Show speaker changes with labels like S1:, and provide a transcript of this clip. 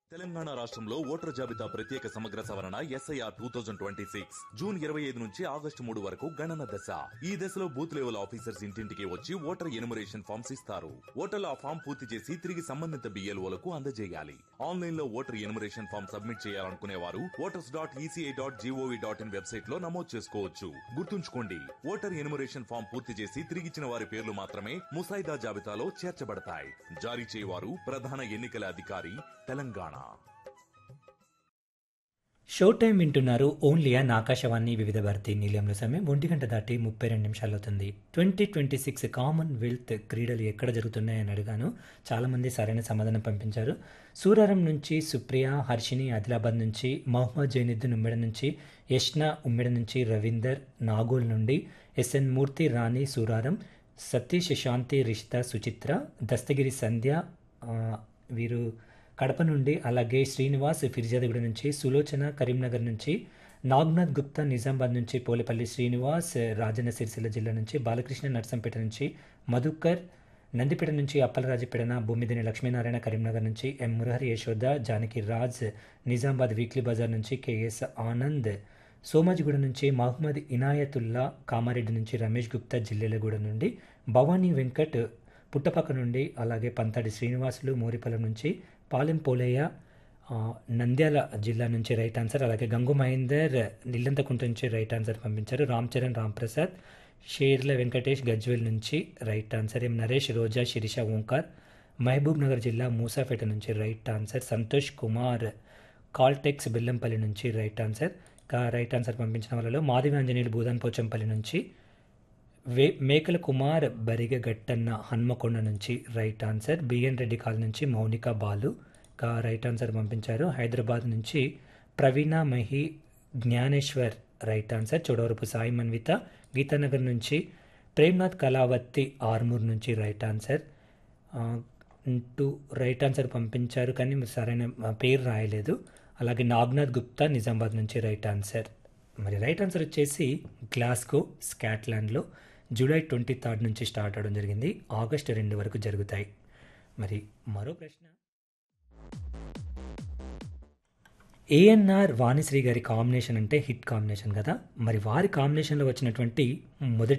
S1: తెలంగాణ రాష్ట్రంలో ఓటర్ జాబితా ప్రత్యేక సమగ్ర సవరణ SIR two thousand twenty six June ఇరవై ఐదు నుంచి ఆగస్టు మూడు వరకు గణన దశ ఈ దశలో బూత్ లెవెల్ ఆఫీసర్స్ ఇంటింటికి వచ్చి ఓటర్ ఎనుమరేషన్ ఫామ్స్ ఇస్తారు ఓటర్లు ఆ ఫామ్ పూర్తి చేసి తిరిగి సంబంధిత బిఎల్ఓలకు అందజేయాలి ఆన్లైన్ లో ఓటర్ ఎనుమరేషన్ ఫామ్ సబ్మిట్ చేయాలనుకునే వారు voters dot ECI dot GOV dot in website లో నమోదు చేసుకోవచ్చు గుర్తుంచుకోండి ఓటర్ ఎనుమరేషన్ ఫామ్ పూర్తి చేసి తిరిగిచ్చిన వారి పేర్లు మాత్రమే ముసాయిదా జాబితాలో చేర్చబడతాయి జారీ చేయవారు ప్రధాన ఎన్నికల అధికారి తెలంగాణ
S2: షో టైం వింటున్నారు ఓన్లీ అన్ ఆకాశవాణి వివిధ భారతి నిలయంలో సమయం ఒంటి గంట దాటి ముప్పై రెండు నిమిషాలు అవుతుంది ట్వంటీ ట్వంటీ సిక్స్ కామన్వెల్త్ క్రీడలు ఎక్కడ జరుగుతున్నాయని అడిగాను చాలామంది సరైన సమాధానం పంపించారు సూరారం నుంచి సుప్రియ హర్షిని ఆదిలాబాద్ నుంచి మహమ్మద్ జైనుద్దీన్ ఉమ్మెడ నుంచి యష్న ఉమ్మెడ నుంచి రవీందర్ నాగోల్ నుండి ఎస్ఎన్ మూర్తి రాణి సూరారం సతీష్ శాంతి రిషిత సుచిత్ర దస్తగిరి సంధ్య ఆ, వీరు కడప నుండి అలాగే శ్రీనివాస్ ఫిర్జాదగూడ నుంచి సులోచన కరీంనగర్ నుంచి నాగ్నాథ్ గుప్తా నిజామాబాద్ నుంచి పోలేపల్లి శ్రీనివాస్ రాజన్న సిరిసిల్ల జిల్లా నుంచి బాలకృష్ణ నర్సంపేట నుంచి మధుకర్ నందిపేట నుంచి అప్పలరాజుపేటన భూమిదిని లక్ష్మీనారాయణ కరీంనగర్ నుంచి M Murahari Yashoda Janaki Raj Nizamabad weekly bazaar నుంచి కేఎస్ ఆనంద్ సోమాజిగూడ నుంచి మహమ్మద్ ఇనాయతుల్లా కామారెడ్డి నుంచి రమేష్ గుప్తా జిల్లెలగూడ నుండి భవానీ వెంకట్ పుట్టపక్క నుండి అలాగే పంతాడి శ్రీనివాసులు మోరిపల్లం నుంచి పాలెం పోలయ్య ఆ, నంద్యాల జిల్లా నుంచి రైట్ ఆన్సర్ అలాగే గంగు మహేందర్ నిల్లంతకుంట నుంచి రైట్ ఆన్సర్ పంపించారు రామ్ చరణ్ రామ్ ప్రసాద్ షేర్ల వెంకటేష్ గజ్వేల్ నుంచి right answer M Naresh Roja Sirisha Omkar Mahabub Nagar జిల్లా మూసాపేట నుంచి right answer Santosh Kumar Caltex Bellampalli నుంచి రైట్ ఆన్సర్ కా రైట్ ఆన్సర్ పంపించిన వాళ్ళలో మాధవి ఆంజనేయులు భూదాన్ పోచంపల్లి నుంచి వే మేకల కుమార్ బరిగ గట్టన్న హన్మకొండ నుంచి రైట్ ఆన్సర్ బిఎన్ రెడ్డి కాల్ నుంచి మౌనిక బాలు కా రైట్ ఆన్సర్ పంపించారు హైదరాబాద్ నుంచి ప్రవీణ మహి జ్ఞానేశ్వర్ రైట్ ఆన్సర్ చోడవరపు సాయి మన్విత గీతానగర్ నుంచి ప్రేమ్నాథ్ కళావతి ఆర్మూర్ నుంచి రైట్ ఆన్సర్ ఆ, టూ రైట్ ఆన్సర్ పంపించారు కానీ సరైన ఆ, పేరు రాయలేదు అలాగే నాగ్నాథ్ గుప్తా నిజామాబాద్ నుంచి రైట్ ఆన్సర్ మరి రైట్ ఆన్సర్ వచ్చేసి గ్లాస్గో స్కాట్లాండ్లో జూలై ట్వంటీ థర్డ్ నుంచి స్టార్ట్ అవడం జరిగింది ఆగస్టు రెండు వరకు జరుగుతాయి మరి మరో ప్రశ్న ఏఎన్ఆర్ వాణిశ్రీ గారి కాంబినేషన్ అంటే హిట్ కాంబినేషన్ కదా మరి వారి కాంబినేషన్లో వచ్చినటువంటి మొదటి